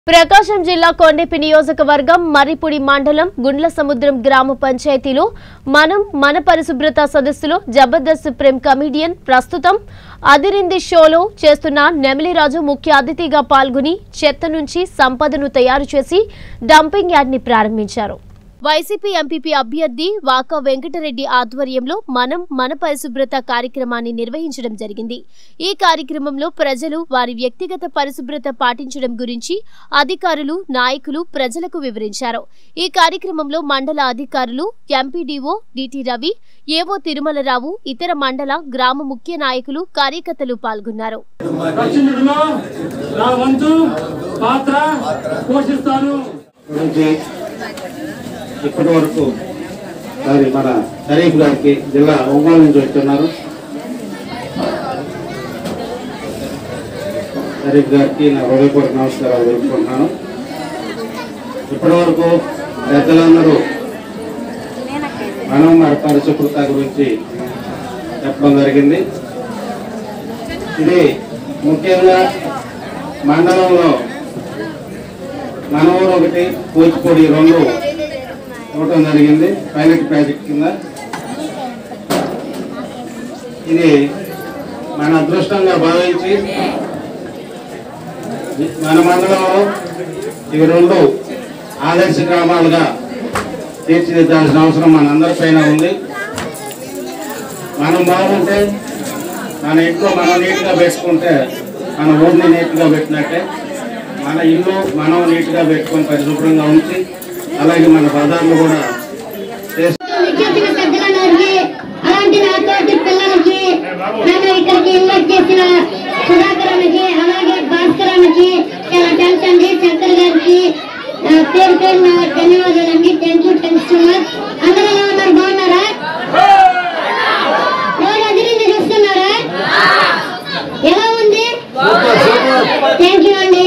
ప్రకాశం జిల్లా కొండెపి నియోజకవర్గం మర్రిపూడి మండలం గుండ్ల సముద్రం గ్రామ పంచాయతీలో మనం మన పరిశుభ్రత సదస్సులో జబర్దస్త్ ప్రేమ్ కమిడియన్ ప్రస్తుతం అదిరింది షోలో చేస్తున్న నెమిలిరాజు ముఖ్య అతిథిగా పాల్గొని చెత్త నుంచి సంపదను తయారు చేసి డంపింగ్ యార్డ్ ని ప్రారంభించారు వైసీపీ ఎంపీపీ అభ్యర్థి వాకా వెంకటరెడ్డి ఆధ్వర్యంలో మనం మన పరిశుభ్రత కార్యక్రమాన్ని నిర్వహించడం జరిగింది ఈ కార్యక్రమంలో ప్రజలు వారి వ్యక్తిగత పరిశుభ్రత పాటించడం గురించి అధికారులు నాయకులు ప్రజలకు వివరించారు ఈ కార్యక్రమంలో మండల అధికారులు ఎంపీడీఓ డిటి రవి ఏవో తిరుమలరావు ఇతర మండల గ్రామ ముఖ్య నాయకులు కార్యకర్తలు పాల్గొన్నారు రక్షణలో నా వంతు పాత్ర పోషిస్తాను నుంచి ఇప్పటి వరకు మరి మన షరీఫ్ గారికి జిల్లా ఒంగోలు నుంచి వస్తున్నారు షరీఫ్ గారికి నా హృదయపూర్వక నమస్కారాలు తెలుపుకుంటున్నాను ఇప్పటి వరకు పెద్దలందరూ మనం మన పరిశుభ్రత గురించి చెప్పడం జరిగింది ఇది ముఖ్యంగా మండలంలో మన ఊరు ఒకటి కూచిపూడి రెండు ఇవ్వటం జరిగింది పైలట్ ప్రాజెక్ట్ కింద ఇది మన అదృష్టంగా భావించి మన మండలంలో ఇవి రెండు ఆదర్శ గ్రామాలుగా తీర్చిదిద్దాల్సిన అవసరం మనందరిపైన ఉంది మనం బాగుంటే మన ఇంట్లో మనం నీట్గా పెట్టుకుంటే మన ఊరిని నీట్గా పెట్టినట్టే మన ఇల్లు మనం నీట్గా పెట్టుకొని పరిశుభ్రంగా ఉంచి అలాగే మన బజార్లు కూడా చేసి విద్యార్థిని పెద్దలకి అలాంటి నాతోటి పిల్లలకి నన్ను ఇక్కడికి ఇన్వైట్ చేసిన సుధాకర్ అన్నకి అలాగే భాస్కర్ అన్నకి చాలా థ్యాంక్స్ అండి శంకర్ గారికి ఆ, పేరు పేరు ధన్యవాదాలండి thank you thanks so much అందరూ ఎలా ఉన్నారు బాగున్నారా రోజు అదిరింది చూస్తున్నారా ఎలా ఉంది థ్యాంక్ యూ అండి